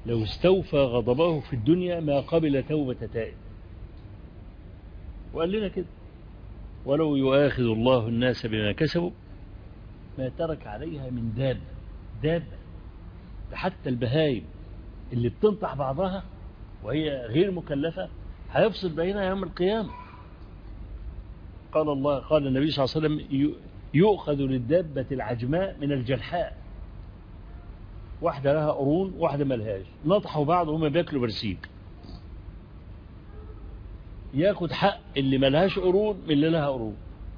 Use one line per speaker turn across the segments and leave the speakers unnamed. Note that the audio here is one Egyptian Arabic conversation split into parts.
لو استوفى غضبه في الدنيا ما قبل توبة تائب وقال لنا كده ولو يؤاخذ الله الناس بما كسبوا ما ترك عليها من دابة دابة ده حتى البهايم اللي بتنطح بعضها وهي غير مكلفة هيفصل بينها يوم القيامة قال الله قال النبي صلى الله عليه وسلم يؤخذ للدابة العجماء من الجلحاء واحدة لها قرون واحدة ملهاش نطحوا بعض وهم بياكلوا برسيم ياخد حق اللي ملهاش قرون من اللي لها قرون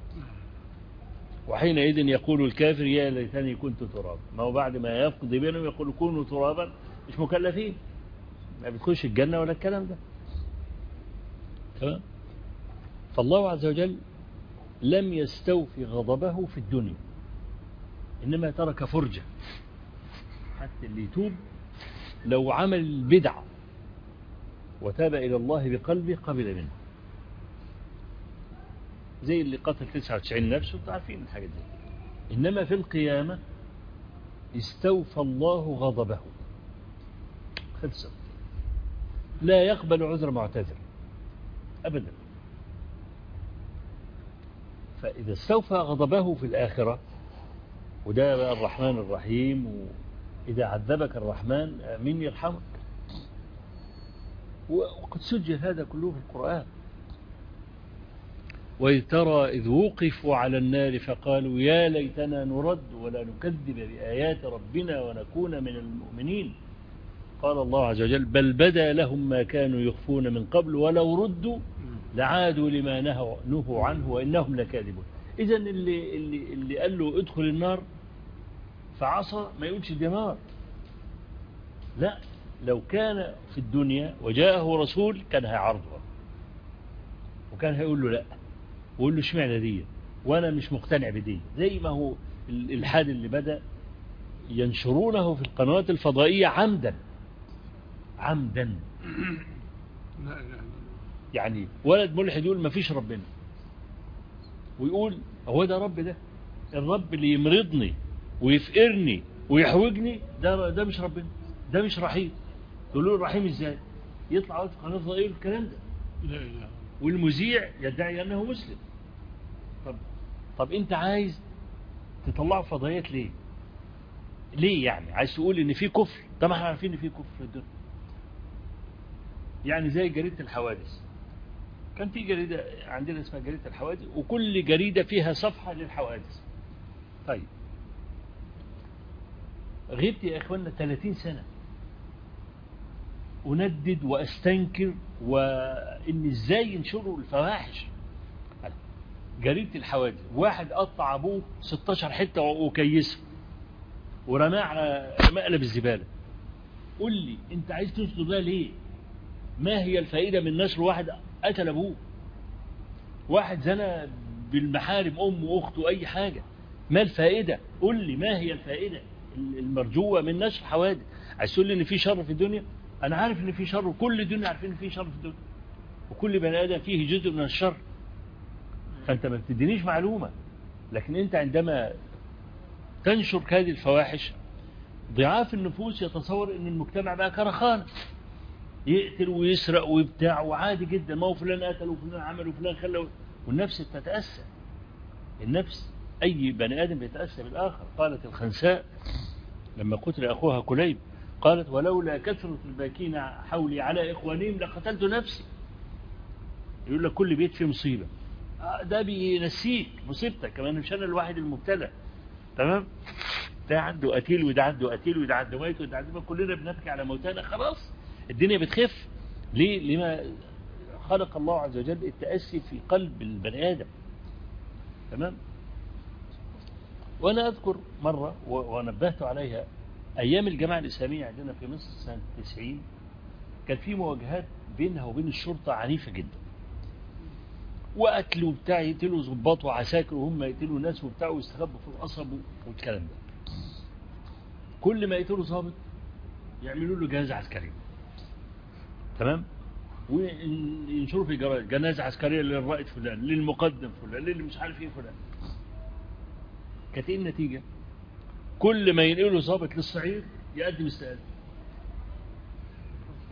وحينئذ يقول الكافر يا ليتني كنت ترابا ما هو بعد ما يفقد بينهم يقول كونوا ترابا مش مكلفين ما بتخش الجنة ولا الكلام ده تمام فالله عز وجل لم يستوفي غضبه في الدنيا إنما ترك فرجة حتى اللي يتوب لو عمل بدعة وتاب إلى الله بقلبه قبل منه زي اللي قتل 99 نفس وانتم عارفين الحاجات دي إنما في القيامة استوفى الله غضبه خلصت لا يقبل عذر معتذر أبدا فإذا استوفى غضبه في الآخرة وده بقى الرحمن الرحيم وإذا عذبك الرحمن من يرحمك وقد سجل هذا كله في القرآن وإذ ترى إذ وقفوا على النار فقالوا يا ليتنا نرد ولا نكذب بآيات ربنا ونكون من المؤمنين قال الله عز وجل بل بدا لهم ما كانوا يخفون من قبل ولو ردوا لعادوا لما نهوا, نهوا عنه وإنهم لكاذبون إذا اللي, اللي, اللي قال له ادخل النار فعصى ما يقولش دمار لا لو كان في الدنيا وجاءه رسول كان هيعرضها وكان هيقول له لا ويقول له اشمعنى دي وانا مش مقتنع بدي زي ما هو الالحاد اللي بدا ينشرونه في القنوات الفضائيه عمدا عمدا يعني ولد ملحد يقول ما فيش ربنا ويقول هو ده رب ده الرب اللي يمرضني ويفقرني ويحوجني ده ده مش ربنا ده مش رحيم تقول له رحيم ازاي يطلع في قناه فضائيه الكلام ده
لا إله
والمذيع يدعي انه مسلم طب طب انت عايز تطلعه فضائيات ليه ليه يعني عايز تقول ان في كفر طب احنا عارفين ان في كفر في الدنيا يعني زي جريدة الحوادث كان في جريدة عندنا اسمها جريدة الحوادث وكل جريدة فيها صفحة للحوادث طيب غبت يا اخوانا 30 سنة أندد وأستنكر وإن إزاي ينشروا الفواحش جريدة الحوادث واحد قطع أبوه 16 حتة وكيسه ورماه على مقلب الزبالة قل لي أنت عايز تنشر ده ليه ما هي الفائدة من نشر واحد قتل أبوه واحد زنى بالمحارم أمه وأخته أي حاجة ما الفائدة قل لي ما هي الفائدة المرجوة من نشر حوادث عايز تقول لي إن في شر في الدنيا أنا عارف إن في شر وكل الدنيا عارفين إن في شر في الدنيا وكل بني آدم فيه جزء من الشر فأنت ما بتدينيش معلومة لكن أنت عندما تنشر هذه الفواحش ضعاف النفوس يتصور أن المجتمع بقى كرخانة يقتل ويسرق ويبتاع وعادي جدا ما هو فلان قتل وفلان عمل وفلان خلى والنفس بتتأسى النفس أي بني آدم بيتأسى بالآخر قالت الخنساء لما قتل أخوها كليب قالت ولولا كثرة الباكين حولي على إخوانهم لقتلت نفسي يقول لك كل بيت فيه مصيبة ده بينسيك مصيبتك كمان مش أنا الواحد المبتلى تمام ده عنده قتيل وده عنده قتيل وده عنده ميت وده عنده ميت كلنا بنبكي على موتانا خلاص الدنيا بتخف ليه لما خلق الله عز وجل التأسي في قلب البني آدم تمام وأنا أذكر مرة ونبهت عليها أيام الجماعة الإسلامية عندنا في مصر سنة 90 كان في مواجهات بينها وبين الشرطة عنيفة جدا وقتل وبتاع يقتلوا ضباط وعساكر وهم يقتلوا ناس وبتاع ويستخبوا في القصب والكلام ده كل ما يقتلوا ضابط يعملوا له جنازة عسكرية تمام وينشروا في جرائد جنازة عسكرية للرائد فلان للمقدم فلان للي مش عارف ايه فلان كانت ايه النتيجة كل ما ينقلوا ضابط للصعيد يقدم استقالة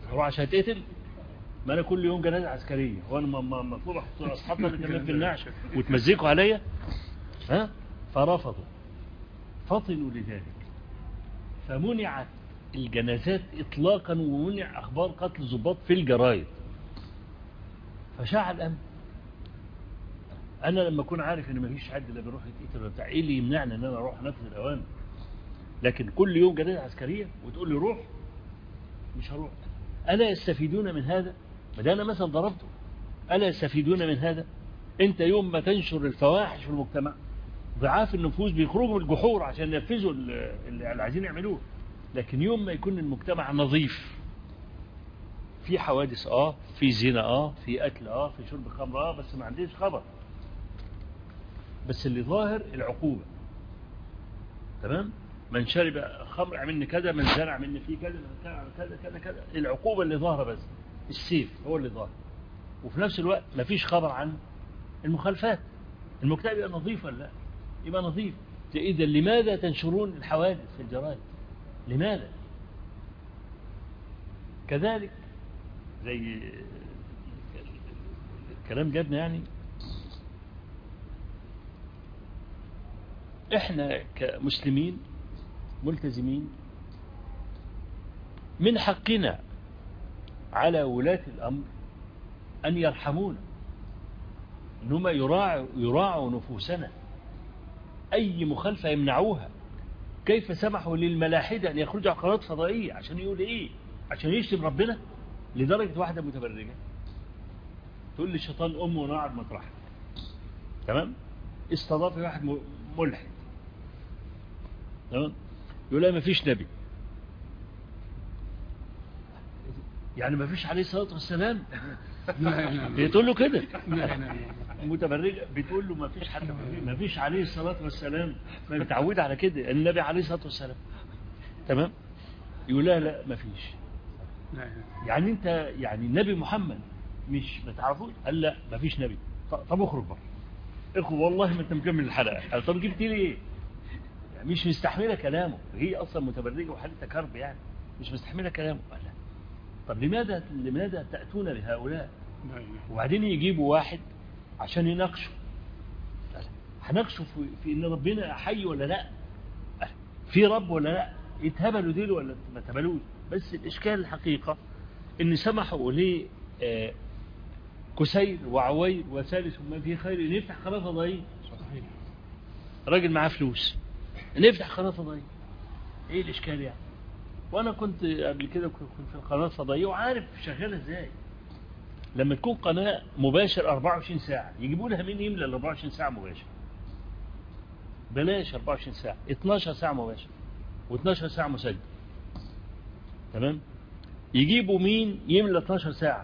اروح عشان اتقتل ما انا كل يوم جنازه عسكريه وانا م- م- المفروض احط اصحابنا اللي كمان في النعش وتمزقوا عليا ها فرفضوا فطنوا لذلك فمنعت الجنازات اطلاقا ومنع اخبار قتل الضباط في الجرايد فشاع الامن انا لما اكون عارف ان مفيش حد لا بيروح يتقتل ولا بتاع ايه اللي يمنعني ان انا اروح انفذ الاوامر لكن كل يوم جنازه عسكريه وتقول لي روح مش هروح الا يستفيدون من هذا ما ده انا مثلا ضربته الا يستفيدون من هذا انت يوم ما تنشر الفواحش في المجتمع ضعاف النفوس بيخرجوا من الجحور عشان ينفذوا ال- اللي عايزين يعملوه لكن يوم ما يكون المجتمع نظيف في حوادث اه في زنا اه في قتل اه في شرب خمر اه بس ما عنديش خبر بس اللي ظاهر العقوبة تمام من شرب خمر عملني كذا من زرع مني فيه كذا من كذا كذا كذا كذا العقوبة اللي ظاهرة بس السيف هو اللي ظاهر وفي نفس الوقت مفيش خبر عن المخالفات المجتمع يبقى نظيف ولا لا يبقى نظيف إذا لماذا تنشرون الحوادث في الجرائد لماذا كذلك زي الكلام جابنا يعني احنا كمسلمين ملتزمين من حقنا على ولاة الأمر أن يرحمونا إنهم يراعوا, يراعوا نفوسنا أي مخالفة يمنعوها كيف سمحوا للملاحدة أن يخرجوا على قناة فضائية عشان يقول إيه عشان يشتم ربنا لدرجة واحدة متبرجة تقول لي الشيطان أم وأنا قاعد مطرحك تمام استضاف واحد م- ملحد تمام يقول لا ما فيش نبي يعني ما فيش عليه الصلاة والسلام بتقول له كده متبرجة بتقول له ما فيش حد ما فيش عليه الصلاة والسلام ما متعود على كده النبي عليه الصلاة والسلام تمام يقول لا لا ما فيش يعني انت يعني النبي محمد مش ما تعرفوش قال لا ما فيش نبي ط- طب اخرج بره اخرج والله ما انت مكمل الحلقه قال طب جبت لي ايه يعني مش مستحمله كلامه هي اصلا متبرجه وحالتها كرب يعني مش مستحمله كلامه قال لا طب لماذا لماذا تاتون لهؤلاء وبعدين يجيبوا واحد عشان يناقشوا قال هناقشوا في, في ان ربنا حي ولا لا قال في رب ولا لا يتهبلوا دول ولا ما تهبلوش بس الاشكال الحقيقه ان سمحوا ليه آه، كسير وعوير وثالث ما فيه خير نفتح قناه فضائيه راجل معاه فلوس نفتح قناه فضائيه ايه الاشكال يعني وانا كنت قبل كده كنت في القناه الفضائيه وعارف شغاله ازاي لما تكون قناه مباشر 24 ساعه يجيبوا لها مين يملى ال 24 ساعه مباشر بلاش 24 ساعه 12 ساعه مباشر و12 ساعه مسجل تمام يجيبوا مين يملى 12 ساعه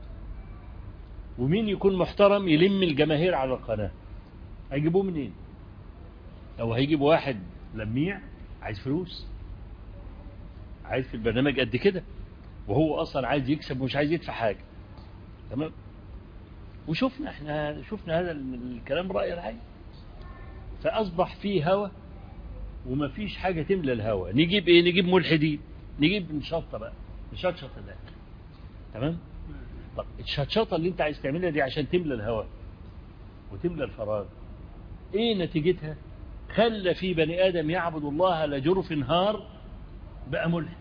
ومين يكون محترم يلم الجماهير على القناه هيجيبوه منين او هيجيبوا واحد لميع عايز فلوس عايز في البرنامج قد كده وهو اصلا عايز يكسب ومش عايز يدفع حاجه تمام وشفنا احنا شفنا هذا الكلام راي العين فاصبح فيه هوى وما فيش حاجه تملى الهوى نجيب ايه نجيب ملحدين نجيب نشطه بقى نشطشط ده تمام طب الشطشطه اللي انت عايز تعملها دي عشان تملى الهوى وتملى الفراغ ايه نتيجتها خلى في بني ادم يعبد الله لجرف نهار بقى ملحد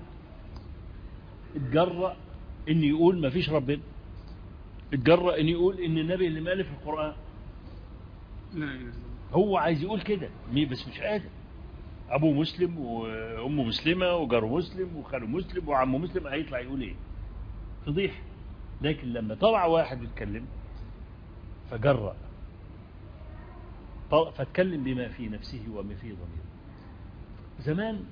اتجرأ ان يقول ما فيش ربنا اتجرأ ان يقول ان النبي اللي مالف القرآن
لا اله الا
هو عايز يقول كده مي- بس مش قادر ابوه مسلم وامه مسلمه وجاره مسلم وخاله مسلم وعمه مسلم هيطلع يقول ايه فضيح لكن لما طلع واحد يتكلم فجرأ طل- فاتكلم بما في نفسه وما في ضميره زمان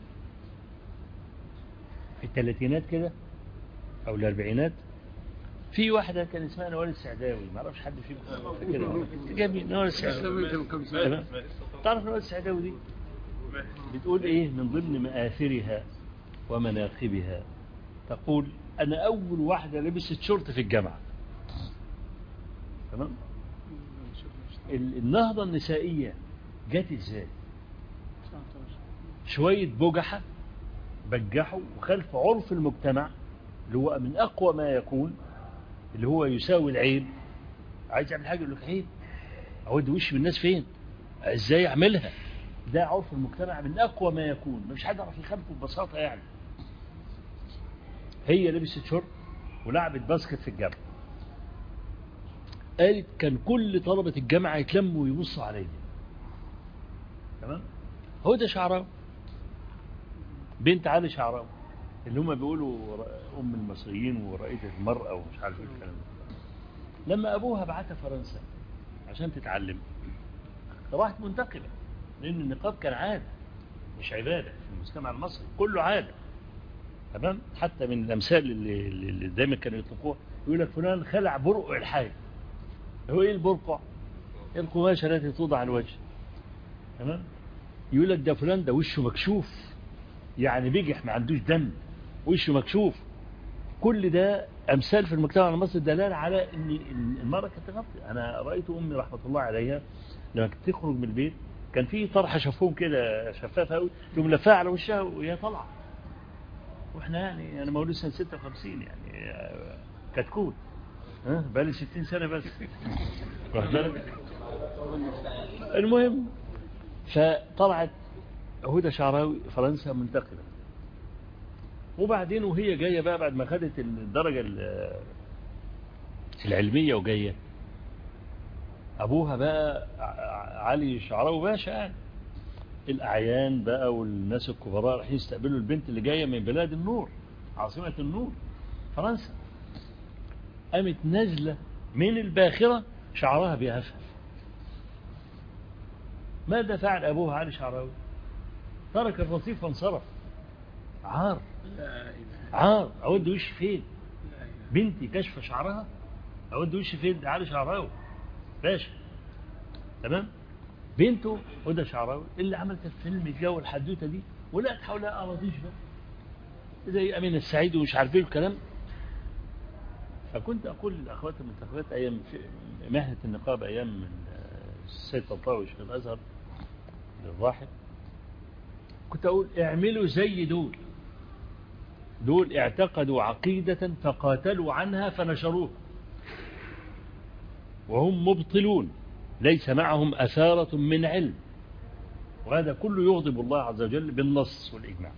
في الثلاثينات كده او الاربعينات في واحده كان اسمها نوال السعداوي ما اعرفش حد فيكم فاكرها جميل نوال السعداوي
الله كم سنه
تمام تعرف نوال السعداوي دي بتقول ايه من ضمن مآثرها ومناقبها تقول انا اول واحده لبست شورت في الجامعه تمام ال- النهضه النسائيه جت ازاي شويه بجحه بجحوا وخلف عرف المجتمع اللي هو من أقوى ما يكون اللي هو يساوي العيب عايز يعمل حاجة يقول لك عيب أود وش بالناس فين إزاي أعملها ده عرف المجتمع من أقوى ما يكون مش حد يعرف يخالفه ببساطة يعني هي لبست شورت ولعبت باسكت في الجامعة قالت كان كل طلبة الجامعة يتلموا ويبصوا عليا تمام هو ده شعراوي بنت علي شعراوي اللي هم بيقولوا ام المصريين ورائدة المرأة ومش عارف ايه الكلام ده لما ابوها بعتها فرنسا عشان تتعلم راحت منتقبة لان النقاب كان عادة مش عبادة في المجتمع المصري كله عادة تمام حتى من الامثال اللي, اللي دايما كانوا يطلقوها يقول لك فلان خلع برقع الحي هو ايه البرقع القماشة التي توضع على الوجه تمام يقول لك ده فلان ده وشه مكشوف يعني بيجح ما عندوش دم وشه مكشوف كل ده امثال في المجتمع المصري دلاله على ان المراه كانت تغطي انا رايت امي رحمه الله عليها لما كانت تخرج من البيت كان في طرحه شافوهم كده شفافه قوي تقوم لفاها على وشها وهي طالعه واحنا يعني انا مولود سنه 56 يعني كتكوت ها بقالي 60 سنه بس واخد بالك المهم فطلعت هدى شعراوي فرنسا منتقبة وبعدين وهي جاية بقى بعد ما خدت الدرجة العلمية وجاية أبوها بقى علي شعراوي باشا يعني الأعيان بقى والناس الكبراء راح يستقبلوا البنت اللي جاية من بلاد النور عاصمة النور فرنسا قامت نازلة من الباخرة شعرها بيهفف ماذا فعل أبوها علي شعراوي ترك الرصيف وانصرف عار عار أود وش فين بنتي كشف شعرها أود وش فين علي شعراوي باشا تمام بنته هدى شعراوي اللي عملت الفيلم الجو الحدوته دي ولقت حولها أراضيش بقى زي أمين السعيد ومش عارف ايه الكلام فكنت أقول للأخوات المنتخبات أيام مهنة النقابة أيام من السيد طنطاوي شيخ الأزهر الراحل كنت أقول اعملوا زي دول دول اعتقدوا عقيدة فقاتلوا عنها فنشروها وهم مبطلون ليس معهم أثارة من علم وهذا كله يغضب الله عز وجل بالنص والإجماع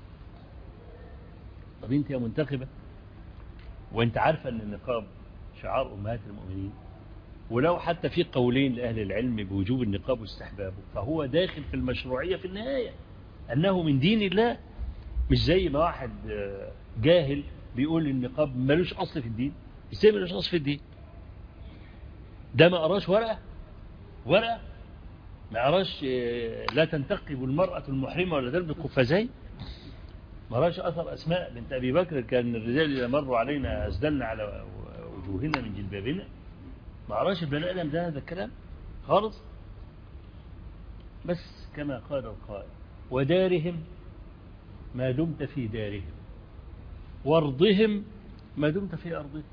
طب انت يا منتخبة وانت عارفة ان النقاب شعار أمهات المؤمنين ولو حتى في قولين لأهل العلم بوجوب النقاب واستحبابه فهو داخل في المشروعية في النهاية أنه من دين الله مش زي ما واحد جاهل بيقول النقاب ملوش أصل في الدين ازاي ملوش أصل في الدين ده ما قراش ورقة ورقة ما قراش لا تنتقب المرأة المحرمة ولا تلبس قفازين ما قراش أثر أسماء بنت أبي بكر كان الرجال إذا مروا علينا أسدلنا على وجوهنا من جلبابنا ما قراش البني آدم ده هذا الكلام خالص بس كما قال القائل ودارهم ما دمت في دارهم وارضهم ما دمت في أرضهم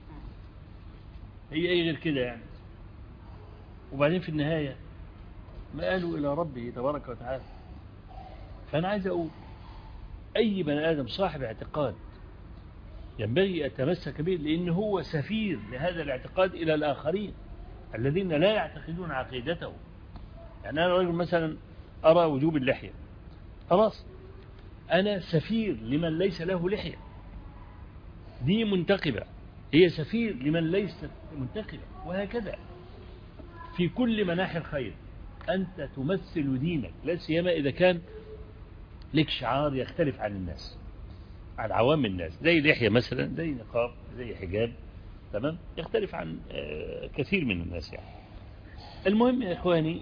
هي أي غير كده يعني وبعدين في النهاية ما قالوا إلى ربه تبارك وتعالى فأنا عايز أقول أي بني آدم صاحب اعتقاد ينبغي يتمسك به لأن هو سفير لهذا الاعتقاد إلى الآخرين الذين لا يعتقدون عقيدته يعني أنا رجل مثلا أرى وجوب اللحية خلاص أنا سفير لمن ليس له لحية دي منتقبة هي سفير لمن ليست منتقبة وهكذا في كل مناحي الخير أنت تمثل دينك لا سيما إذا كان لك شعار يختلف عن الناس عن عوام الناس زي لحية مثلا زي نقاب زي حجاب تمام يختلف عن كثير من الناس يعني المهم يا إخواني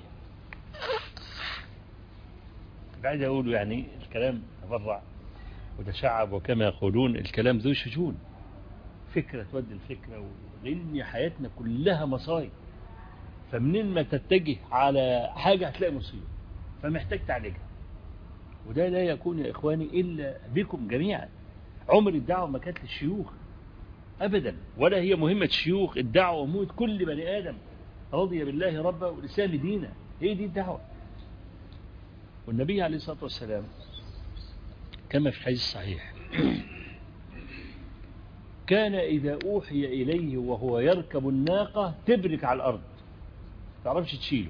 عايز أقول يعني الكلام تفرع وتشعب وكما يقولون الكلام ذو شجون فكرة تودي الفكرة لأن حياتنا كلها مصايب فمنين ما تتجه على حاجة هتلاقي مصيبة فمحتاج تعالجها وده لا يكون يا إخواني إلا بكم جميعا عمر الدعوة ما كانت للشيوخ أبدا ولا هي مهمة الشيوخ الدعوة وموت كل بني آدم رضي بالله ربا والإسلام دينا هي دي الدعوة والنبي عليه الصلاة والسلام كما في الحديث الصحيح كان إذا أوحي إليه وهو يركب الناقة تبرك على الأرض تعرفش تشيله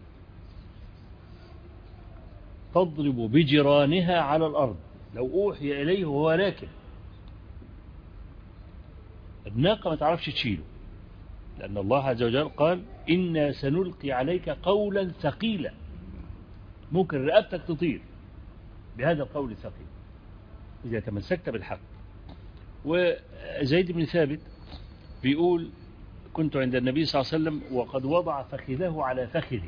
تضرب بجرانها على الأرض لو أوحي إليه وهو راكب الناقة ما تعرفش تشيله لأن الله عز وجل قال إنا سنلقي عليك قولا ثقيلا ممكن رقبتك تطير بهذا القول الثقيل إذا تمسكت بالحق وزيد بن ثابت بيقول كنت عند النبي صلى الله عليه وسلم وقد وضع فخذه على فخذي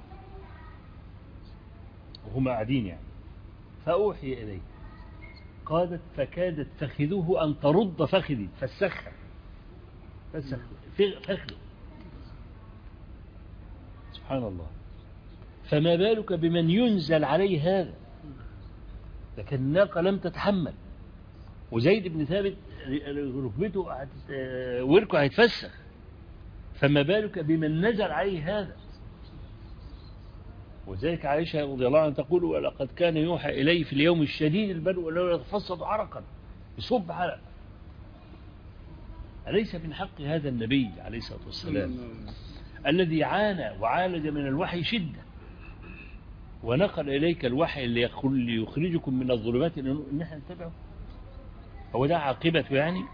وهم قاعدين يعني فأوحي إليه قالت فكادت فخذه أن ترد فخذي فسخها فسخ فخذه سبحان الله فما بالك بمن ينزل عليه هذا لكن الناقة لم تتحمل وزيد بن ثابت ركبته وركه هيتفسخ فما بالك بمن نزل عليه هذا وذلك عائشة رضي الله عنها تقول ولقد كان يوحى إليه في اليوم الشديد البرد ولو يتفصد عرقا يصب عرق أليس من حق هذا النبي عليه الصلاة والسلام الذي عانى وعالج من الوحي شدة ونقل إليك الوحي اللي يخرجكم من الظلمات إن احنا نتبعه هو ده عاقبته يعني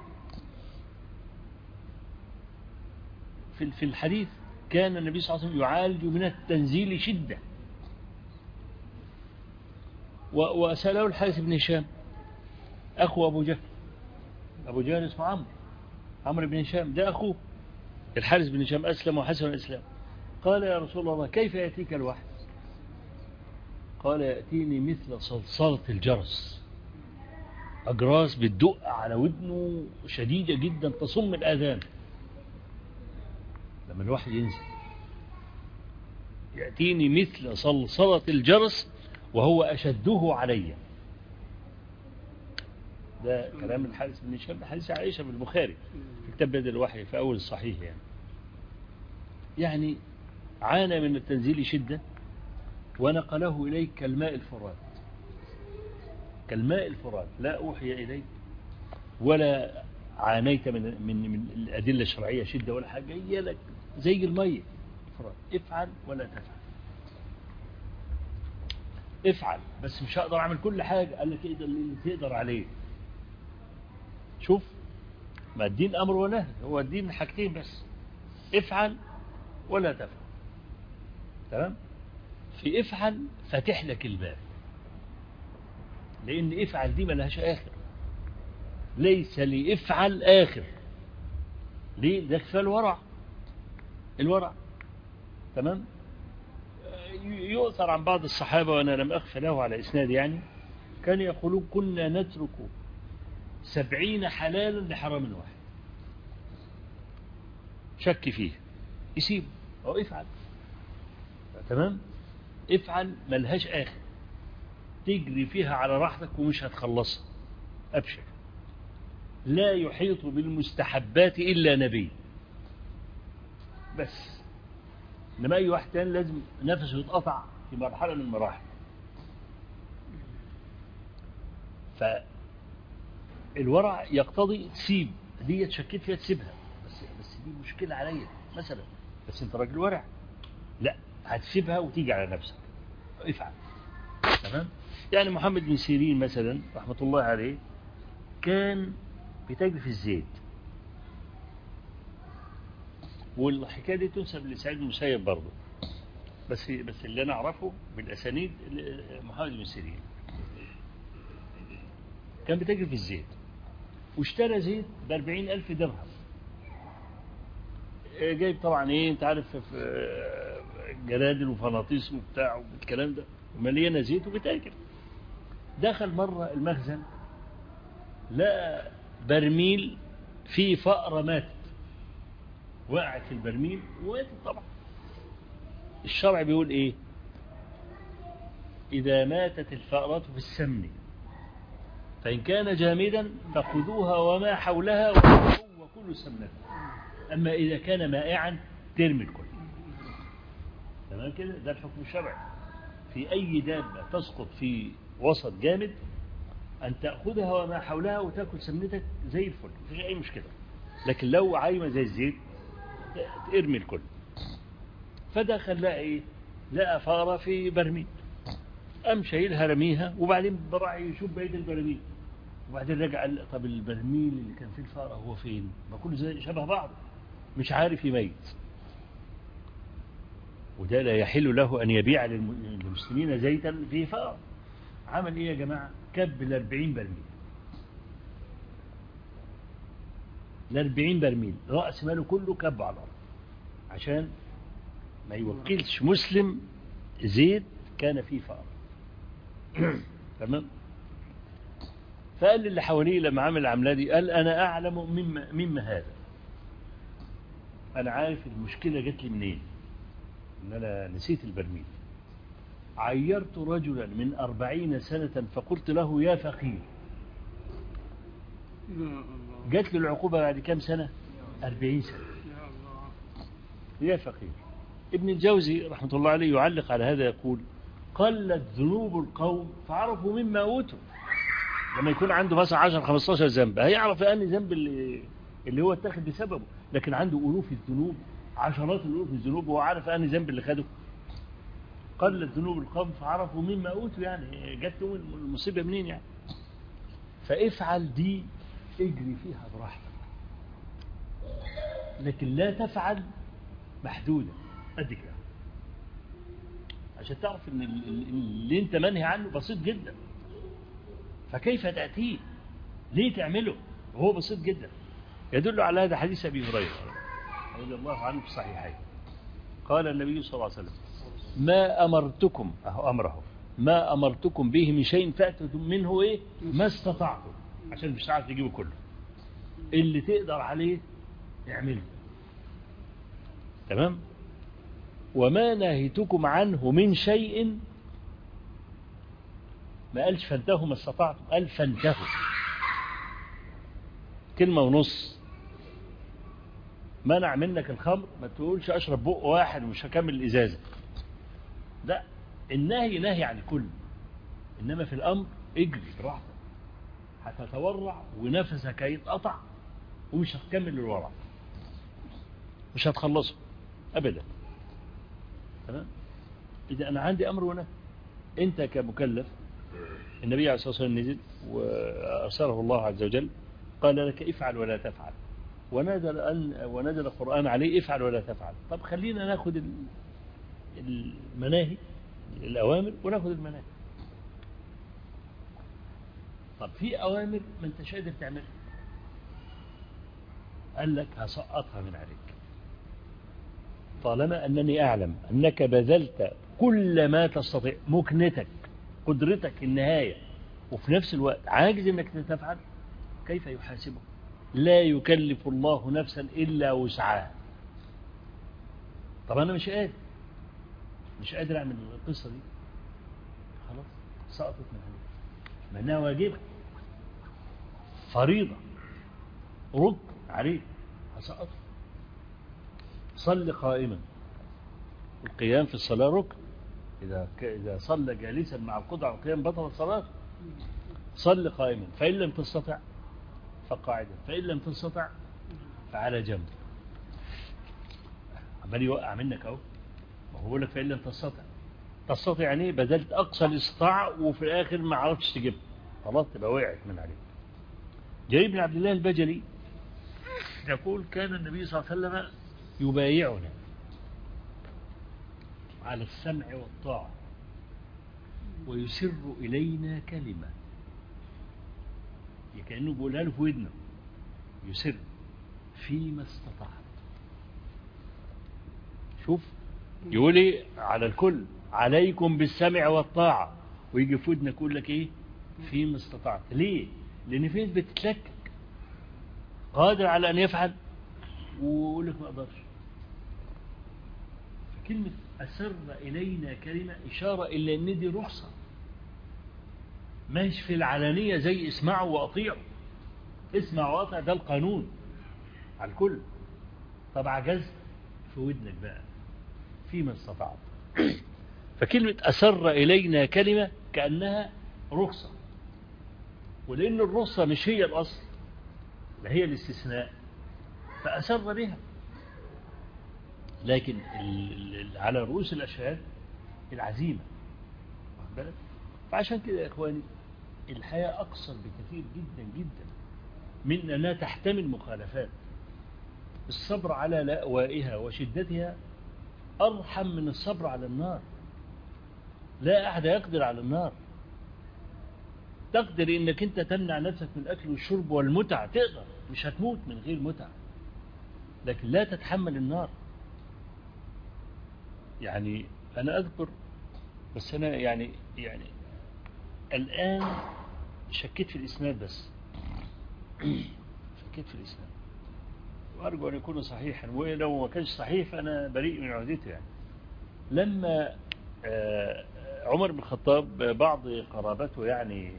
في في الحديث كان النبي صلى الله عليه وسلم يعالج من التنزيل شدة وسأله الحارث بن هشام أخو أبو جهل أبو جهل اسمه عمرو عمرو بن هشام ده أخوه الحارث بن هشام أسلم وحسن الإسلام قال يا رسول الله كيف يأتيك الوحي قال يأتيني مثل صلصلة الجرس أجراس بتدق على ودنه شديدة جدا تصم الآذان لما الوحي ينزل يأتيني مثل صلصلة الجرس وهو أشده علي ده كلام الحارث بن هشام حديث عائشة في البخاري في كتاب بدل الوحي في أول الصحيح يعني يعني عانى من التنزيل شدة ونقله إليك كالماء الفرات كالماء الفرات لا أوحي إليك ولا عانيت من من من الأدلة الشرعية شدة ولا حاجة هي لك زي المية فرات افعل ولا تفعل افعل بس مش هقدر اعمل كل حاجة قال لك ايه ده اللي تقدر عليه شوف ما الدين امر ونهي هو الدين حاجتين بس افعل ولا تفعل تمام في افعل فاتح لك الباب لان افعل دي ملهاش اخر ليس لافعل اخر ليه ده كفايه الورع الورع تمام يؤثر عن بعض الصحابة وأنا لم أخف له على إسناد يعني كان يقولون كنا نترك سبعين حلالا لحرام واحد شك فيه يسيب أو افعل تمام افعل ملهاش آخر تجري فيها على راحتك ومش هتخلصها أبشر لا يحيط بالمستحبات إلا نبي بس إنما أي واحد تاني لازم نفسه يتقطع في مرحلة من المراحل فالورع يقتضي تسيب دي شكيت فيها تسيبها بس بس دي مشكلة عليا مثلا بس انت راجل ورع لا هتسيبها وتيجي على نفسك افعل تمام يعني محمد بن سيرين مثلا رحمة الله عليه كان بيتاجر في الزيت والحكايه دي تنسب لسعيد المسيب برضه بس بس اللي انا اعرفه بالاسانيد محمد بن سيرين كان بيتاجر في الزيت واشترى زيت ب ألف درهم جايب طبعا ايه انت عارف في جرادل وفناطيس وبتاع والكلام ده مليانه زيت وبتاجر دخل مره المخزن لقى برميل فيه فأرة ماتت وقعت في البرميل وماتت طبعا الشرع بيقول ايه إذا ماتت الفأرة في السمن فإن كان جامدا فخذوها وما حولها وكلوا سمنة أما إذا كان مائعا ترمي الكل تمام كده ده الحكم الشرعي في أي دابة تسقط في وسط جامد أن تأخذها وما حولها وتاكل سمنتك زي الفل مفيش أي مشكلة لكن لو عايمة زي الزيت ت- ارمي الكل فدخل لقى إيه لقى فارة في برميل قام شايلها رميها وبعدين براح يشوف بقية البراميل وبعدين رجع قال طب البرميل اللي كان فيه الفارة هو فين؟ ما كله زي شبه بعض مش عارف يميز وده لا يحل له أن يبيع للم- للمسلمين زيتا فيه فار عمل إيه يا جماعة؟ كب ال 40 برميل ال 40 برميل رأس ماله كله كب على الأرض عشان ما يوكلش مسلم زيت كان فيه فار تمام فقال للي حواليه لما عمل العملية دي قال أنا أعلم مما, مما هذا أنا عارف المشكلة جت لي منين إن أنا نسيت البرميل عيرت رجلا من أربعين سنة فقلت له يا فقير
يا الله
جات له العقوبة بعد كام سنة أربعين سنة
يا الله
يا فقير ابن الجوزي رحمة الله عليه يعلق على هذا يقول قلت ذنوب القوم فعرفوا مما أوتوا لما يكون عنده مثلا 10 15 ذنب هيعرف أنهي ذنب اللي, اللي هو اتخذ بسببه لكن عنده ألوف الذنوب عشرات الألوف الذنوب وهو عارف أنهي ذنب اللي خده قلت ذنوب القوم فعرفوا مما أوتوا يعني جت لهم المصيبة منين يعني فافعل دي اجري فيها براحتك لكن لا تفعل محدودة قد كده عشان تعرف ان ال- ال- اللي انت منهي عنه بسيط جدا فكيف تأتيه ليه تعمله وهو بسيط جدا يدل على هذا حديث أبي هريرة رضي الله عنه في الصحيحين قال النبي صلى الله عليه وسلم ما أمرتكم أهو أمره ما أمرتكم به من شيء فأتوا منه إيه ما استطعتم عشان مش هتعرف تجيبه كله اللي تقدر عليه اعمله تمام وما نهيتكم عنه من شيء ما قالش فانتهوا ما استطعتم قال فانتهوا كلمة ونص منع منك الخمر ما تقولش أشرب بق واحد ومش هكمل الإزازة لا النهي نهي عن الكل إنما في الأمر اجري براحتك هتتورع ونفسك هيتقطع ومش هتكمل الورع مش هتخلصه أبدا تمام إذا أنا عندي أمر ونهي أنت كمكلف النبي عليه الصلاة والسلام نزل وأرسله الله عز وجل قال لك افعل ولا تفعل ونزل أن ونزل القرآن عليه افعل ولا تفعل طب خلينا ناخد ال- المناهي الأوامر وناخد المناهي طب في أوامر ما أنتش قادر تعملها قال لك هسقطها من عليك طالما أنني أعلم أنك بذلت كل ما تستطيع مكنتك قدرتك النهاية وفي نفس الوقت عاجز أنك تفعل كيف يحاسبك لا يكلف الله نفسا إلا وسعها طب أنا مش قادر مش قادر أعمل القصة دي خلاص سقطت من عليك ما إنها واجبة فريضة ركن عليك هسقط صل قائما القيام في الصلاة ركن إذا ك- إذا صلى جالسا مع القدرة على القيام بطلت صلاته صل قائما فإن لم تستطع فقاعدا فإن لم تستطع فعلى جنب عمال يوقع منك أهو ما هو بيقول لك فإن لم تستطع تستطيع يعني إيه؟ بذلت أقصى الاستطاعة وفي الآخر ما عرفتش تجيبها خلاص تبقى وقعت من عليك جرير بن عبد الله البجلي يقول كان النبي صلى الله عليه وسلم يبايعنا على السمع والطاعة ويسر إلينا كلمة كأنه بيقولها له في ودنه يسر فيما استطعت شوف يقول ايه على الكل عليكم بالسمع والطاعة ويجي في ودنك يقول لك ايه فيما استطعت ليه لان في ناس بتتلكك قادر على ان يفعل ويقول لك ما اقدرش فكلمة أسر إلينا كلمة إشارة إلى أن دي رخصة مش في العلانية زي اسمعوا وأطيعوا اسمع وأطع ده القانون على الكل طب عجزت في ودنك بقى فيما استطعت فكلمة أسر إلينا كلمة كأنها رخصة ولأن الرخصة مش هي الأصل ده هي الاستثناء فأسر بها لكن ال- ال- على رؤوس الأشهاد العزيمة واخد بالك؟ فعشان كده يا إخواني الحياة أقصر بكثير جدا جدا من أنها تحتمل مخالفات الصبر على لأوائها وشدتها أرحم من الصبر على النار لا أحد يقدر على النار تقدر انك انت تمنع نفسك من الاكل والشرب والمتع تقدر مش هتموت من غير متع لكن لا تتحمل النار يعني انا اذكر بس انا يعني يعني الان شكيت في الاسناد بس شكيت في الاسناد وارجو ان يكون صحيحا ولو ما كانش صحيح فانا بريء من عهدته يعني لما آه، عمر بن الخطاب بعض قرابته يعني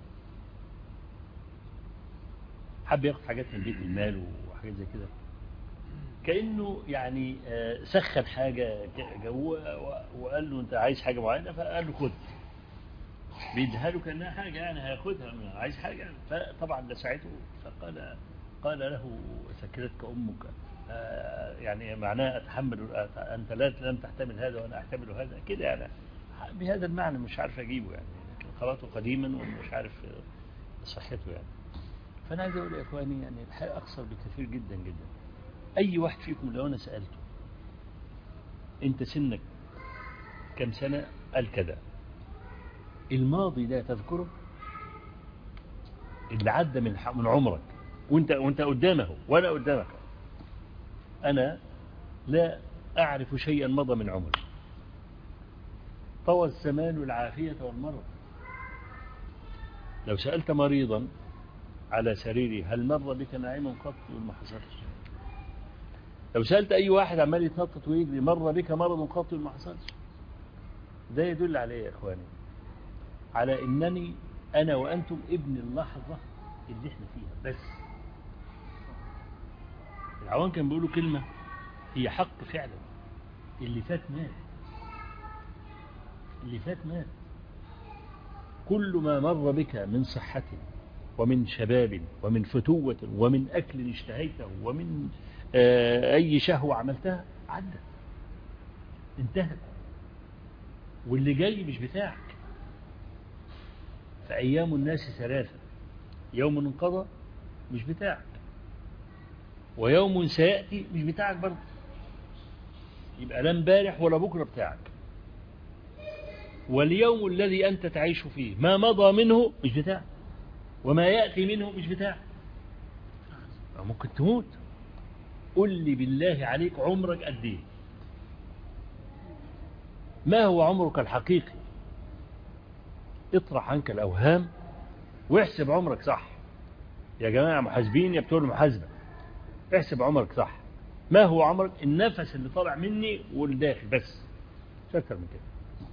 حب ياخد حاجات من بيت المال وحاجات زي كده كانه يعني آه، سخن حاجه ج- جوه و- وقال له انت عايز حاجه معينه فقال له خد بيديها له كانها حاجه يعني هياخدها عايز حاجه فطبعا لسعته فقال قال له سكنتك امك آه، يعني معناه اتحمل انت لا لم تحتمل هذا وانا احتمل هذا كده يعني بهذا المعنى مش عارف اجيبه يعني لكن قراته قديما ومش عارف آه، صحته يعني فانا عايز اقول يا اخواني يعني الحياه اقصر بكثير جدا جدا اي واحد فيكم لو انا سالته انت سنك كم سنه قال كذا الماضي ده تذكره اللي عدى من ح- من عمرك وانت وانت قدامه وانا قدامك انا لا اعرف شيئا مضى من عمري طوى الزمان العافيه والمرض لو سالت مريضا على سريره هل مر بك نعيم قط يقول ما حصلش لو سألت أي واحد عمال يتنطط ويجري مر بك مرض قط يقول ما حصلش ده يدل على إيه يا إخواني على إنني أنا وأنتم ابن اللحظة اللي إحنا فيها بس العوام كانوا بيقولوا كلمة هي حق فعلا اللي فات مات اللي فات مات كل ما مر بك من صحة ومن شباب ومن فتوة ومن أكل اشتهيته ومن آه، أي شهوة عملتها عدت انتهت واللي جاي مش بتاعك فأيام الناس ثلاثة يوم انقضى مش بتاعك ويوم سيأتي مش بتاعك برضه يبقى لا امبارح ولا بكرة بتاعك واليوم الذي أنت تعيش فيه ما مضى منه مش بتاعك وما يأتي منه مش بتاعك ممكن تموت قل لي بالله عليك عمرك قد ايه ما هو عمرك الحقيقي اطرح عنك الأوهام واحسب عمرك صح يا جماعة محاسبين يا بتوع المحاسبة احسب عمرك صح ما هو عمرك النفس اللي طالع مني والداخل بس مش أكتر من كده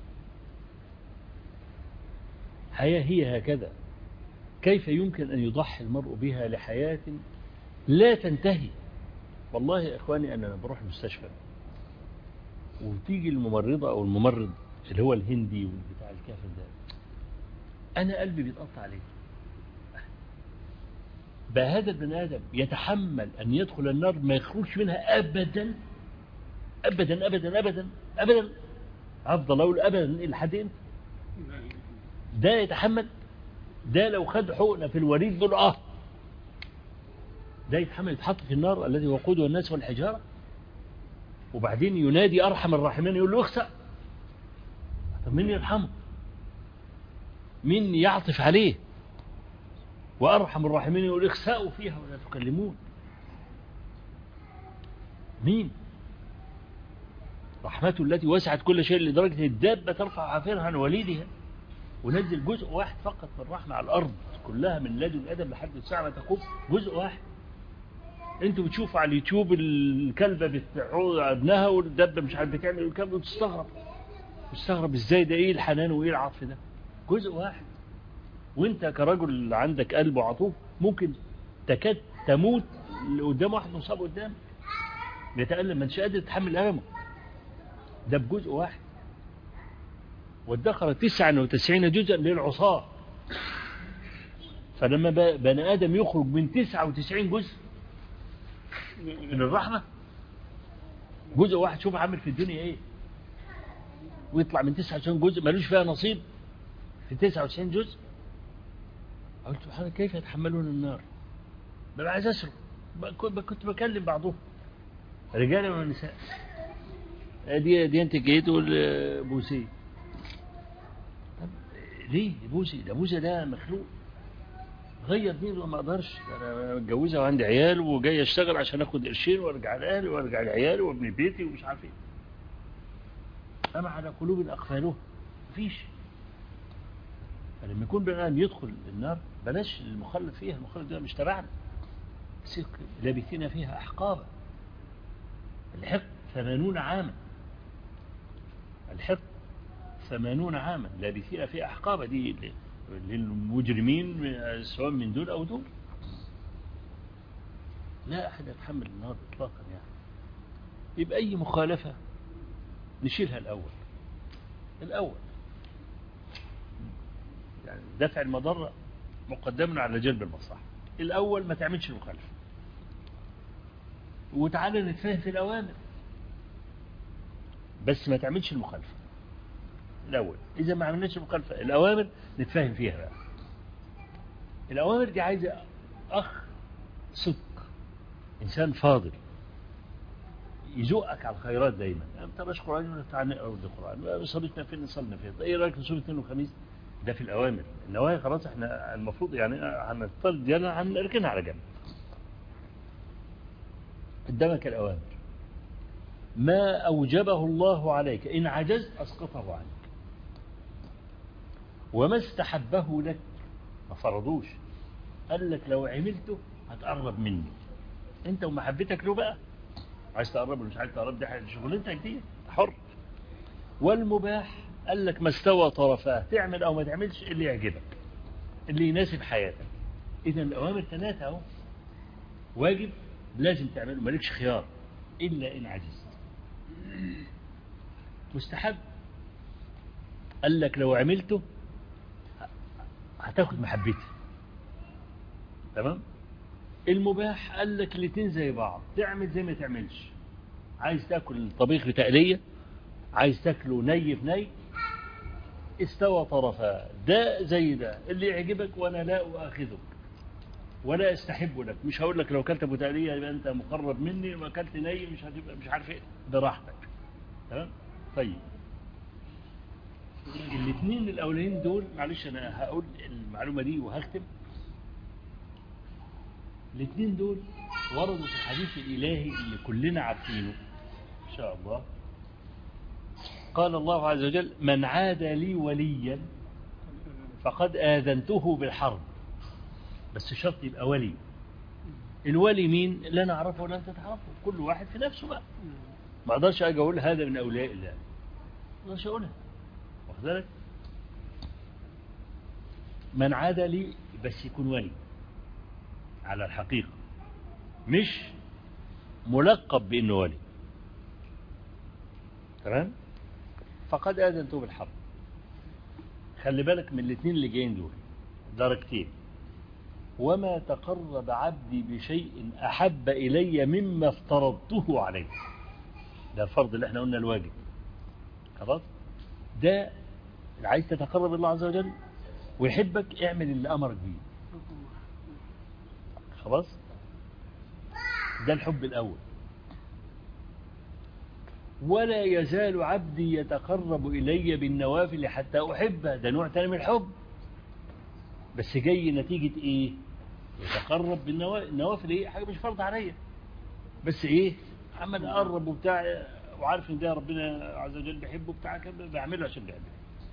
حياة هي هكذا كيف يمكن أن يضحي المرء بها لحياة لا تنتهي والله يا إخواني أنا لما بروح المستشفى وتيجي الممرضة أو الممرض اللي هو الهندي والبتاع الكافر ده أنا قلبي بيتقطع عليه بقى هذا البني آدم يتحمل أن يدخل النار ما يخرجش منها أبدا أبدا أبدا أبدا أبدا أفضل أقول أبدا لحد إمتى ده يتحمل ده لو خد حقنة في الوريد دول آه ده يتحمل يتحط في النار الذي وقوده الناس والحجارة وبعدين ينادي أرحم الراحمين يقول له اخسأ طب مين يرحمه مين يعطف عليه وأرحم الراحمين يقول اخسأوا فيها ولا تكلمون مين رحمته التي وسعت كل شيء لدرجة الدابة ترفع حافرها عن وليدها ونزل جزء واحد فقط من الرحمة على الأرض كلها من لدن آدم لحد الساعة ما تقوم جزء واحد انتوا بتشوفوا على اليوتيوب الكلبة بتعوض ابنها والدبة مش عارف بتعمل الكلب وتستغرب تستغرب ازاي ده ايه الحنان وايه العطف ده جزء واحد وانت كرجل عندك قلب وعطوف ممكن تكاد تموت اللي قدام واحد مصاب قدام بيتألم ما انتش قادر تتحمل ألمه ده بجزء واحد وادخر 99 جزءا للعصاة فلما ب- بني آدم يخرج من 99 جزء من الرحمة جزء واحد شوف عامل في الدنيا ايه ويطلع من 99 جزء ملوش فيها نصيب في 99 جزء قلت سبحان كيف يتحملون النار ببقى عايز اسرق بقى كنت كنت بكلم بعضهم رجال ونساء دي دي انت جيت تقول بوسي طب ليه بوسي ده بوسي ده مخلوق غير دينه ما اقدرش انا متجوزه وعندي عيال وجاي اشتغل عشان اخد قرشين وارجع لاهلي وارجع لعيالي وابني بيتي ومش عارف ايه اما على قلوب اقفالها مفيش فلما يكون بني ادم يدخل النار بلاش المخلد فيها المخلد ده مش تبعنا بس لابثين فيها احقابا الحق ثمانون عاما الحق ثمانون عاما لابثين فيها احقابا دي للمجرمين سواء من دول أو دول لا أحد يتحمل النار إطلاقا يعني يبقى أي مخالفة نشيلها الأول الأول يعني دفع المضرة مقدم على جلب المصلحة الأول ما تعملش المخالفة وتعالى نتفاهم في الأوامر بس ما تعملش المخالفة الأول إذا ما عملناش المخالفة الأوامر نتفاهم فيها بقى الأوامر دي عايزة أخ صدق إنسان فاضل يزوقك على الخيرات دايما ما بتقراش قرآن ولا تعالى نقرا القرآن صليتنا فين نصلي فين إيه رأيك في سورة اثنين وخميس ده في الأوامر النواهي خلاص احنا المفروض يعني هنطل ديانا هنركنها على جنب قدامك الأوامر ما أوجبه الله عليك إن عجزت أسقطه عنك وما استحبه لك ما فرضوش قال لك لو عملته هتقرب مني انت ومحبتك له بقى عايز تقرب ولا مش عايز تقرب دي حاجة- شغلتك دي حر والمباح قال لك ما استوى طرفاه تعمل او ما تعملش اللي يعجبك اللي يناسب حياتك اذا الاوامر ثلاثه اهو واجب لازم تعمله مالكش خيار الا ان عجزت مستحب قال لك لو عملته هتاخد محبتي تمام المباح قال لك الاتنين زي بعض تعمل زي ما تعملش عايز تاكل الطبيخ بتقلية عايز تاكله ني في ني استوى طرفا ده زي ده اللي يعجبك وانا لا اؤاخذك ولا استحب لك مش هقول لك لو اكلت ابو تقليه يبقى انت مقرب مني وما اكلت ني مش هتبقى مش عارف ايه براحتك تمام طيب الاثنين الاولين دول معلش انا هقول المعلومه دي وهختم الاثنين دول وردوا في الحديث الالهي اللي كلنا عارفينه ان شاء الله قال الله عز وجل من عاد لي وليا فقد آذنته بالحرب بس شرط يبقى ولي الولي مين لا نعرفه ولا انت تعرفه كل واحد في نفسه بقى ما اقدرش اجي اقول هذا من اولياء الله ما اقدرش اقولها واخد بالك من عاد لي بس يكون ولي على الحقيقة مش ملقب بانه ولي تمام فقد آذنته بالحرب خلي بالك من الاثنين اللي جايين دول درجتين وما تقرب عبدي بشيء أحب إلي مما افترضته عليه ده الفرض اللي احنا قلنا الواجب خلاص ده اللي عايز تتقرب الله عز وجل ويحبك اعمل اللي أمرك بيه خلاص ده الحب الأول ولا يزال عبدي يتقرب إلي بالنوافل حتى أحبه ده نوع تاني من الحب بس جاي نتيجة إيه يتقرب بالنوافل النوافل إيه حاجة مش فرض عليا بس إيه عمال أقرب وبتاع وعارف إن ده ربنا عز وجل بيحبه بتاع كده بعمله عشان بيحبه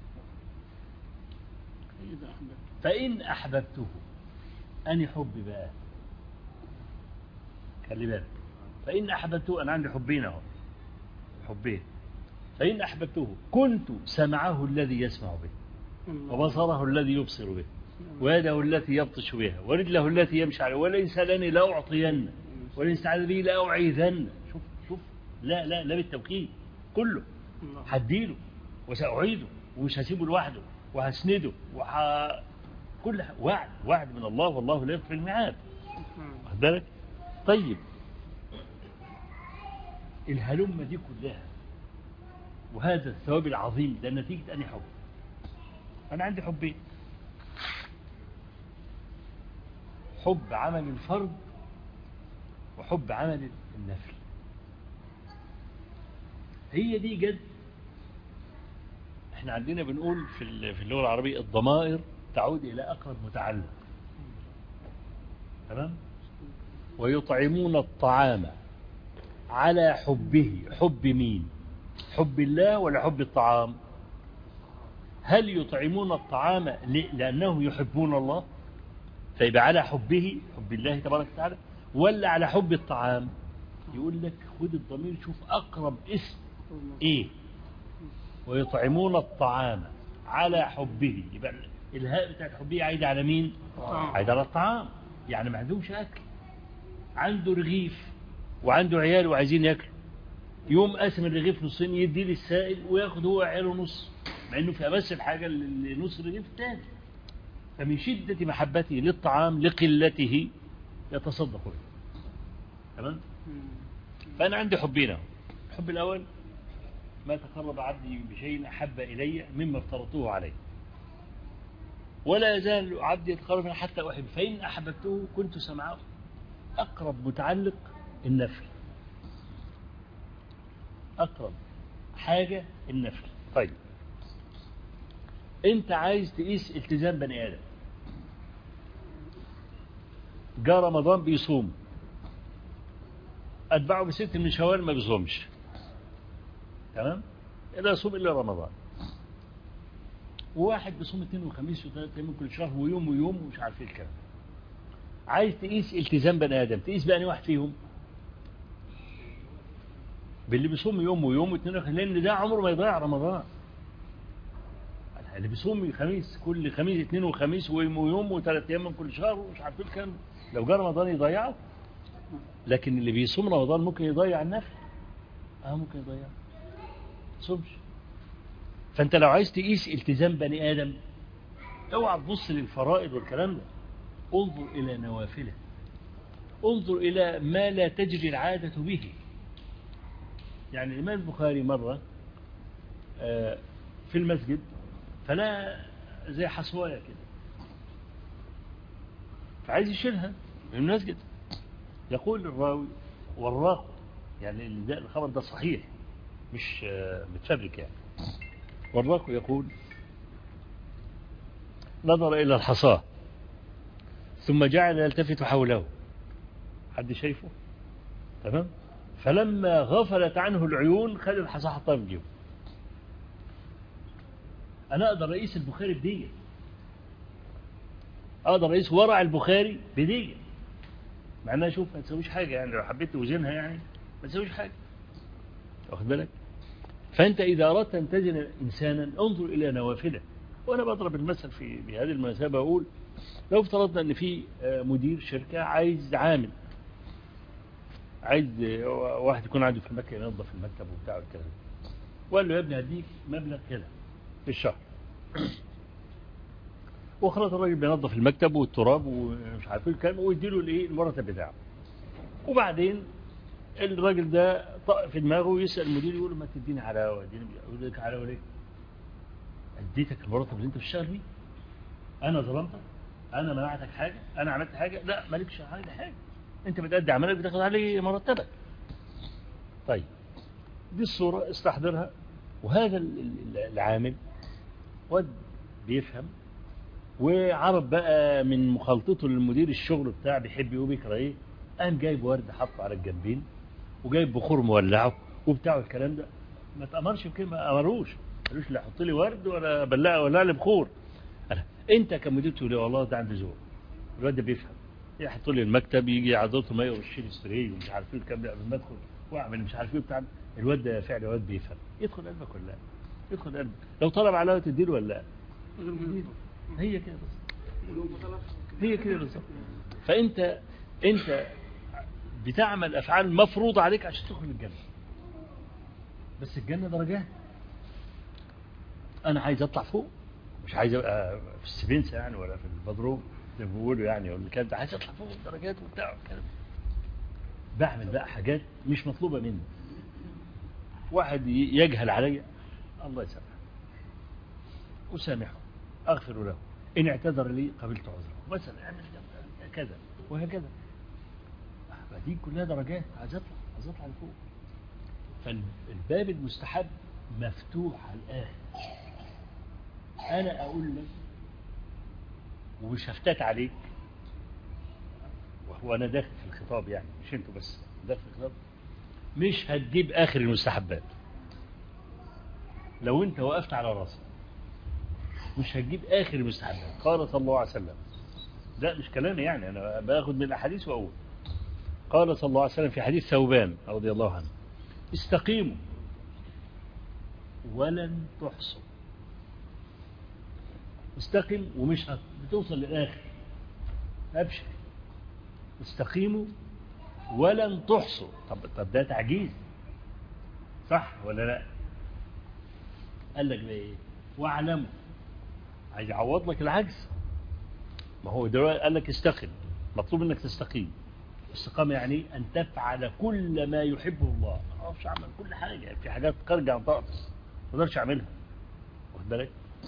إذا أحببت
فإن أحببته أني حبي بقى خلي بالك فإن أحببته أنا عندي حبين أهو حبين فإن أحببته كنت سمعه الذي يسمع به
الله.
وبصره الذي يبصر به ويده التي يبطش بها ورجله التي يمشي عليها ولئن سألني لأعطين ولئن استعاذ بي لأعيذن شوف شوف لا لا لا بالتوكيد كله
الله.
هديله وسأعيده ومش هسيبه لوحده وهسنده وح... كل ح- وعد وعد من الله والله لا يخلف الميعاد
نعم.
واخد بالك طيب الهلمة دي كلها وهذا الثواب العظيم ده نتيجة أني حب أنا عندي حبين حب عمل الفرد وحب عمل النفل هي دي جد احنا عندنا بنقول في ال- في اللغة العربية الضمائر تعود إلى أقرب متعلق تمام ويطعمون الطعام على حبه حب مين حب الله ولا حب الطعام هل يطعمون الطعام ل- لأنهم يحبون الله فيبقى على حبه حب الله تبارك وتعالى ولا على حب الطعام يقول لك خد الضمير شوف أقرب اسم إيه ويطعمون الطعام على حبه يبقى الهاء بتاعت حبه عايدة على مين
طعام.
عايدة على الطعام يعني ما عندهمش أكل عنده رغيف وعنده عيال وعايزين ياكلوا يوم قاسم الرغيف نصين يدي للسائل وياخد هو عياله نص مع انه في امس الحاجه لنص الرغيف الثاني فمن شده محبته للطعام لقلته يتصدق به تمام
مم.
فانا عندي حبين أهو. الحب الاول ما تقرب عبدي بشيء احب الي مما افترضته عليه ولا يزال عبدي يتقرب مني حتى احب فان احببته كنت سمعه اقرب متعلق النفل اقرب حاجه النفل طيب انت عايز تقيس التزام بني ادم جاء رمضان بيصوم اتبعه بست من شوال ما بيصومش تمام لا يصوم الا رمضان وواحد بيصوم اثنين وخميس وثلاث ايام من كل شهر ويوم ويوم ومش عارف ايه الكلام عايز تقيس التزام بني ادم تقيس بأني واحد فيهم باللي بيصوم يوم ويوم واثنين وخميس لان ده عمره ما يضيع رمضان اللي بيصوم خميس كل خميس اثنين وخميس ويوم ويوم وثلاث ايام من كل شهر ومش عارف ايه الكلام لو جه رمضان يضيعه لكن اللي بيصوم رمضان ممكن يضيع النفل اه ممكن يضيع صومش فانت لو عايز تقيس التزام بني ادم اوعى تبص للفرائض والكلام ده انظر الى نوافله انظر الى ما لا تجري العاده به يعني الامام البخاري مره آه، في المسجد فلا زي حصوايه كده فعايز يشيلها من المسجد يقول الراوي والراق يعني اللي ده الخبر ده صحيح مش آه، متفبرك يعني والراق يقول نظر إلى الحصاة ثم جعل يلتفت حوله حد شايفه تمام فلما غفلت عنه العيون خد الحصاة حطها في جيبه أنا أقدر رئيس البخاري بدية أقدر رئيس ورع البخاري بدية مع انها شوف ما تسويش حاجه يعني لو حبيت توزنها يعني ما تسويش حاجه واخد بالك فانت اذا اردت ان تزن انسانا انظر الى نوافله وانا بضرب المثل في بهذه المناسبه اقول لو افترضنا ان في آه، مدير شركه عايز عامل عايز آه، واحد يكون عنده في المكتب ينظف المكتب وبتاع والكلام ده. وقال له يا ابني هديك مبلغ كذا في الشهر وخلاص الراجل بينظف المكتب والتراب ومش عارف ايه الكلام ويديله الايه المرتب بتاعه وبعدين الراجل ده طق في دماغه ويسال المدير يقول له ما تديني علاوه اديني يقول لك علاوه ليه؟ اديتك المرتب اللي انت بتشتغل بيه انا ظلمتك انا منعتك حاجه انا عملت حاجه لا مالكش حاجه حاجه انت بتأدي عملك بتاخد عليه مرتبك طيب دي الصوره استحضرها وهذا ال- ال- العامل واد بيفهم وعرف بقى من مخالطته للمدير الشغل بتاع بيحب ايه وبيكره ايه قام جايب ورد حطه على الجنبين وجايب بخور مولعه وبتاع الكلام ده ما تأمرش بكلمة ما أمروش قالوش لا حط لي ورد ولا بلع ولا لي بخور أنا انت كمدير تقول لي والله ده عنده ذوق الواد ده بيفهم يحط لي المكتب يجي عضلته ميه ويرش لي سبراي ومش عارف ايه الكلام ده قبل ما ادخل واعمل مش عارف ايه بتاع الواد ده فعلا واد بيفهم يدخل قلبك ولا لا يدخل قلبك لو طلب علاوه تديله ولا لا
غير مهم.
هي كده بس هي كده بالظبط فانت انت بتعمل افعال مفروضه عليك عشان تدخل الجنه بس الجنه درجات انا عايز اطلع فوق مش عايز ابقى في السبنسة يعني ولا في البدروم زي ما بيقولوا يعني ولا الكلام ده عايز اطلع فوق الدرجات وبتاع والكلام بعمل بقى حاجات مش مطلوبة مني واحد ي- يجهل علي الله يسامحه أسامحه أغفر له إن اعتذر لي قبلت عذره مثلا اعمل كذا وهكذا فدي كلها درجات عايز اطلع عايز اطلع لفوق فالباب المستحب مفتوح على الآخر أنا أقول لك ومش هفتات عليك وهو أنا داخل في الخطاب يعني مش أنتوا بس داخل في الخطاب مش هتجيب آخر المستحبات لو أنت وقفت على راسك مش هتجيب آخر المستحبات قال صلى الله عليه وسلم ده مش كلامي يعني أنا باخد من الأحاديث وأقول قال صلى الله عليه وسلم في حديث ثوبان رضي الله عنه استقيموا ولن تحصوا استقم ومش هت- بتوصل للآخر أبشر استقيموا ولن تحصوا طب, طب ده تعجيز صح ولا لا قال لك ده ايه واعلموا عايز يعوض لك العجز ما هو دلوقتي قال لك استقم مطلوب انك تستقيم الاستقامة يعني إيه؟ أن تفعل كل ما يحبه الله ما أعرفش أعمل كل حاجة في حاجات خارجة عن طاقتي ما أقدرش أعملها واخد بالك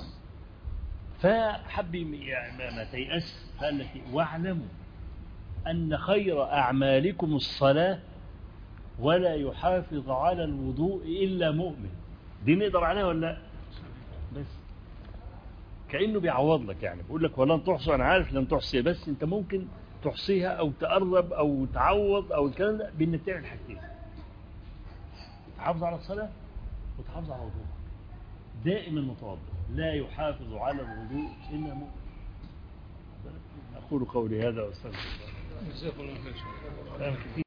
فحب يعني ما, ما تيأس فقال لك إيه؟ واعلموا أن خير أعمالكم الصلاة ولا يحافظ على الوضوء إلا مؤمن دي نقدر عليها ولا لا بس كأنه بيعوض لك يعني بيقول لك ولن تحصي أنا عارف لن تحصي بس أنت ممكن تحصيها أو تقرب أو تعوض أو الكلام ده بإنك تعمل حاجتين تحافظ على الصلاة وتحافظ على الوضوء دائما متوضئ لا يحافظ على الوضوء إلا مؤمن أقول قولي هذا وأستغفر الله
جزاكم الله خير
كلام كتير